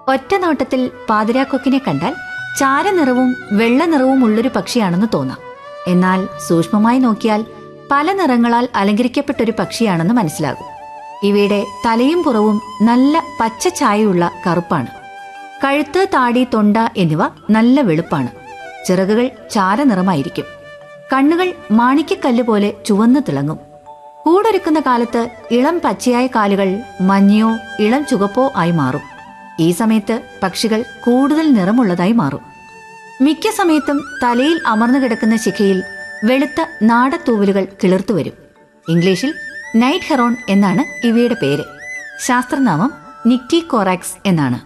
ഒറ്റ നോട്ടത്തിൽ പാതിരാക്കൊക്കിനെ കണ്ടാൽ ചാരനിറവും വെള്ള നിറവും ഉള്ളൊരു പക്ഷിയാണെന്ന് തോന്നാം എന്നാൽ സൂക്ഷ്മമായി നോക്കിയാൽ പല നിറങ്ങളാൽ അലങ്കരിക്കപ്പെട്ടൊരു പക്ഷിയാണെന്ന് മനസ്സിലാകും ഇവയുടെ തലയും പുറവും നല്ല പച്ച ഛായയുള്ള കറുപ്പാണ് കഴുത്ത് താടി തൊണ്ട എന്നിവ നല്ല വെളുപ്പാണ് ചിറകുകൾ ചാരനിറമായിരിക്കും കണ്ണുകൾ മാണിക്യക്കല്ല് പോലെ ചുവന്നു തിളങ്ങും കൂടൊരുക്കുന്ന കാലത്ത് ഇളം പച്ചയായ കാലുകൾ മഞ്ഞയോ ഇളം ചുവപ്പോ ആയി മാറും ഈ സമയത്ത് പക്ഷികൾ കൂടുതൽ നിറമുള്ളതായി മാറും മിക്ക സമയത്തും തലയിൽ അമർന്നു കിടക്കുന്ന ശിഖയിൽ വെളുത്ത നാടത്തൂവലുകൾ കിളിർത്തു വരും ഇംഗ്ലീഷിൽ നൈറ്റ് ഹെറോൺ എന്നാണ് ഇവയുടെ പേര് ശാസ്ത്രനാമം നിക്റ്റി കോറാക്സ് എന്നാണ്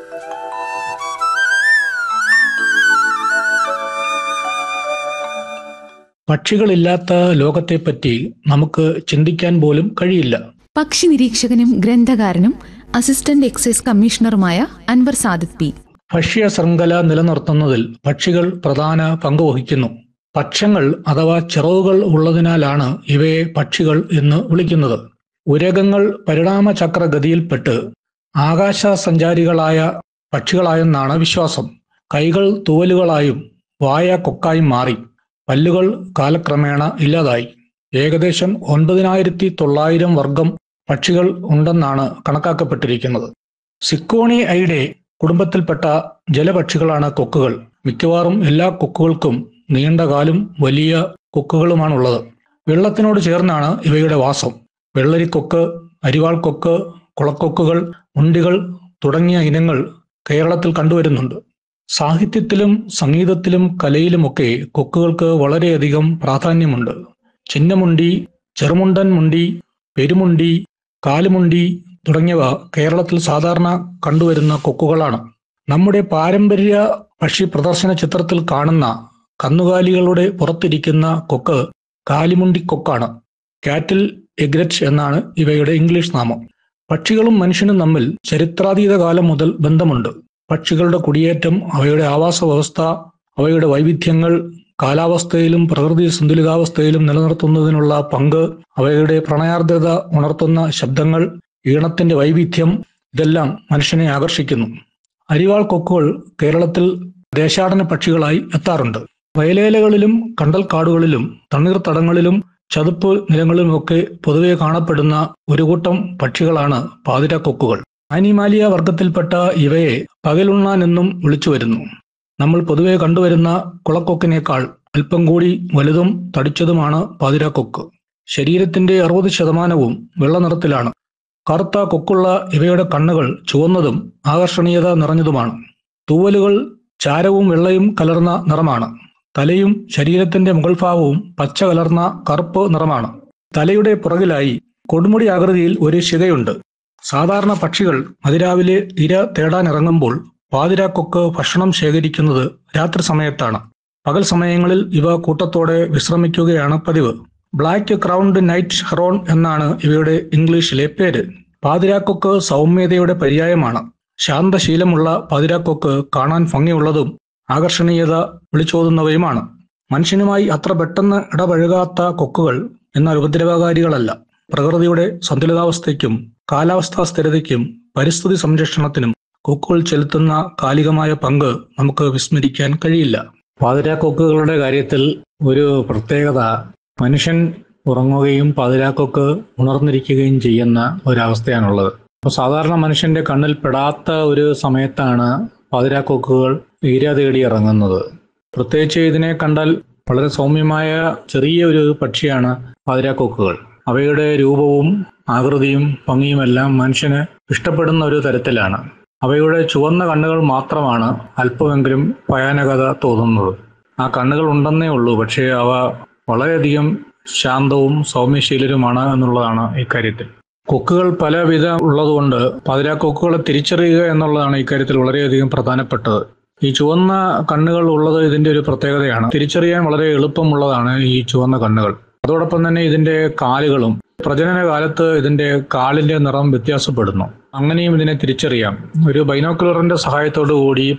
പക്ഷികളില്ലാത്ത ലോകത്തെപ്പറ്റി നമുക്ക് ചിന്തിക്കാൻ പോലും കഴിയില്ല പക്ഷി നിരീക്ഷകനും ഗ്രന്ഥകാരനും അസിസ്റ്റന്റ് എക്സൈസ് കമ്മീഷണറുമായ അൻവർ സാദിദ് പി ഭക്ഷ്യ ശൃംഖല നിലനിർത്തുന്നതിൽ പക്ഷികൾ പ്രധാന പങ്ക് വഹിക്കുന്നു പക്ഷങ്ങൾ അഥവാ ചിറകുകൾ ഉള്ളതിനാലാണ് ഇവയെ പക്ഷികൾ എന്ന് വിളിക്കുന്നത് ഉരകങ്ങൾ പരിണാമചക്രഗതിയിൽപ്പെട്ട് ആകാശ സഞ്ചാരികളായ പക്ഷികളായെന്നാണ് വിശ്വാസം കൈകൾ തൂവലുകളായും വായ കൊക്കായും മാറി പല്ലുകൾ കാലക്രമേണ ഇല്ലാതായി ഏകദേശം ഒൻപതിനായിരത്തി തൊള്ളായിരം വർഗം പക്ഷികൾ ഉണ്ടെന്നാണ് കണക്കാക്കപ്പെട്ടിരിക്കുന്നത് സിക്കോണി ഐഡെ കുടുംബത്തിൽപ്പെട്ട ജലപക്ഷികളാണ് കൊക്കുകൾ മിക്കവാറും എല്ലാ കൊക്കുകൾക്കും നീണ്ട കാലും വലിയ കൊക്കുകളുമാണുള്ളത് വെള്ളത്തിനോട് ചേർന്നാണ് ഇവയുടെ വാസം വെള്ളരിക്കൊക്ക് അരിവാൾക്കൊക്ക് കുളക്കൊക്കുകൾ മുണ്ടികൾ തുടങ്ങിയ ഇനങ്ങൾ കേരളത്തിൽ കണ്ടുവരുന്നുണ്ട് സാഹിത്യത്തിലും സംഗീതത്തിലും കലയിലുമൊക്കെ കൊക്കുകൾക്ക് വളരെയധികം പ്രാധാന്യമുണ്ട് ചിന്നമുണ്ടി ചെറുമുണ്ടൻ മുണ്ടി പെരുമുണ്ടി കാലുമുണ്ടി തുടങ്ങിയവ കേരളത്തിൽ സാധാരണ കണ്ടുവരുന്ന കൊക്കുകളാണ് നമ്മുടെ പാരമ്പര്യ പക്ഷി പ്രദർശന ചിത്രത്തിൽ കാണുന്ന കന്നുകാലികളുടെ പുറത്തിരിക്കുന്ന കൊക്ക് കാലിമുണ്ടി കൊക്കാണ് കാറ്റിൽ എഗ്രറ്റ് എന്നാണ് ഇവയുടെ ഇംഗ്ലീഷ് നാമം പക്ഷികളും മനുഷ്യനും തമ്മിൽ ചരിത്രാതീത കാലം മുതൽ ബന്ധമുണ്ട് പക്ഷികളുടെ കുടിയേറ്റം അവയുടെ ആവാസ വ്യവസ്ഥ അവയുടെ വൈവിധ്യങ്ങൾ കാലാവസ്ഥയിലും പ്രകൃതി സന്തുലിതാവസ്ഥയിലും നിലനിർത്തുന്നതിനുള്ള പങ്ക് അവയുടെ പ്രണയാർദ്രത ഉണർത്തുന്ന ശബ്ദങ്ങൾ ഈണത്തിന്റെ വൈവിധ്യം ഇതെല്ലാം മനുഷ്യനെ ആകർഷിക്കുന്നു അരിവാൾ കൊക്കുകൾ കേരളത്തിൽ ദേശാടന പക്ഷികളായി എത്താറുണ്ട് വയലേലകളിലും കണ്ടൽക്കാടുകളിലും തണ്ണീർത്തടങ്ങളിലും ചതുപ്പ് നിലങ്ങളിലുമൊക്കെ പൊതുവെ കാണപ്പെടുന്ന ഒരു കൂട്ടം പക്ഷികളാണ് പാതിരാക്കൊക്കുകൾ ആനിമാലിയ വർഗത്തിൽപ്പെട്ട ഇവയെ പകലുണ്ണാൻ എന്നും വിളിച്ചു വരുന്നു നമ്മൾ പൊതുവെ കണ്ടുവരുന്ന കുളക്കൊക്കിനേക്കാൾ അല്പം കൂടി വലുതും തടിച്ചതുമാണ് പാതിരാക്കൊക്ക് ശരീരത്തിന്റെ അറുപത് ശതമാനവും വെള്ള നിറത്തിലാണ് കറുത്ത കൊക്കുള്ള ഇവയുടെ കണ്ണുകൾ ചുവന്നതും ആകർഷണീയത നിറഞ്ഞതുമാണ് തൂവലുകൾ ചാരവും വെള്ളയും കലർന്ന നിറമാണ് തലയും ശരീരത്തിന്റെ മുകൾ ഭാഗവും പച്ച കലർന്ന കറുപ്പ് നിറമാണ് തലയുടെ പുറകിലായി കൊടുമുടി ആകൃതിയിൽ ഒരു ശിഖയുണ്ട് സാധാരണ പക്ഷികൾ അതിരാവിലെ ഇര തേടാനിറങ്ങുമ്പോൾ പാതിരാക്കൊക്ക് ഭക്ഷണം ശേഖരിക്കുന്നത് രാത്രി സമയത്താണ് പകൽ സമയങ്ങളിൽ ഇവ കൂട്ടത്തോടെ വിശ്രമിക്കുകയാണ് പതിവ് ബ്ലാക്ക് ക്രൗണ്ട് നൈറ്റ് ഹെറോൺ എന്നാണ് ഇവയുടെ ഇംഗ്ലീഷിലെ പേര് പാതിരാക്കൊക്ക് സൗമ്യതയുടെ പര്യായമാണ് ശാന്തശീലമുള്ള പാതിരാക്കൊക്ക് കാണാൻ ഭംഗിയുള്ളതും ആകർഷണീയത വിളിച്ചോതുന്നവയുമാണ് മനുഷ്യനുമായി അത്ര പെട്ടെന്ന് ഇടപഴകാത്ത കൊക്കുകൾ എന്നാൽ ഉപദ്രവകാരികളല്ല പ്രകൃതിയുടെ സന്തുലിതാവസ്ഥയ്ക്കും കാലാവസ്ഥാ സ്ഥിരതയ്ക്കും പരിസ്ഥിതി സംരക്ഷണത്തിനും കൊക്കുകൾ ചെലുത്തുന്ന കാലികമായ പങ്ക് നമുക്ക് വിസ്മരിക്കാൻ കഴിയില്ല പാതിരാക്കൊക്കുകളുടെ കാര്യത്തിൽ ഒരു പ്രത്യേകത മനുഷ്യൻ ഉറങ്ങുകയും പാതിരാക്കൊക്ക് ഉണർന്നിരിക്കുകയും ചെയ്യുന്ന ഒരവസ്ഥയാണുള്ളത് അപ്പോൾ സാധാരണ മനുഷ്യന്റെ കണ്ണിൽ പെടാത്ത ഒരു സമയത്താണ് പാതിരാക്കൊക്കുകൾ ഈര തേടി ഇറങ്ങുന്നത് പ്രത്യേകിച്ച് ഇതിനെ കണ്ടാൽ വളരെ സൗമ്യമായ ചെറിയ ഒരു പക്ഷിയാണ് പാതിരാക്കൊക്കുകൾ അവയുടെ രൂപവും ആകൃതിയും ഭംഗിയുമെല്ലാം മനുഷ്യന് ഇഷ്ടപ്പെടുന്ന ഒരു തരത്തിലാണ് അവയുടെ ചുവന്ന കണ്ണുകൾ മാത്രമാണ് അല്പമെങ്കിലും ഭയാനകത തോന്നുന്നത് ആ കണ്ണുകൾ ഉണ്ടെന്നേ ഉള്ളൂ പക്ഷേ അവ വളരെയധികം ശാന്തവും സൗമ്യശീലരുമാണ് എന്നുള്ളതാണ് ഇക്കാര്യത്തിൽ കൊക്കുകൾ പലവിധ ഉള്ളതുകൊണ്ട് പതിരാക്കൊക്കുകളെ തിരിച്ചറിയുക എന്നുള്ളതാണ് ഇക്കാര്യത്തിൽ വളരെയധികം പ്രധാനപ്പെട്ടത് ഈ ചുവന്ന കണ്ണുകൾ ഉള്ളത് ഇതിന്റെ ഒരു പ്രത്യേകതയാണ് തിരിച്ചറിയാൻ വളരെ എളുപ്പമുള്ളതാണ് ഈ ചുവന്ന കണ്ണുകൾ അതോടൊപ്പം തന്നെ ഇതിന്റെ കാലുകളും പ്രജനന കാലത്ത് ഇതിന്റെ കാലിന്റെ നിറം വ്യത്യാസപ്പെടുന്നു അങ്ങനെയും ഇതിനെ തിരിച്ചറിയാം ഒരു ബൈനോക്കുലറിന്റെ സഹായത്തോടു കൂടി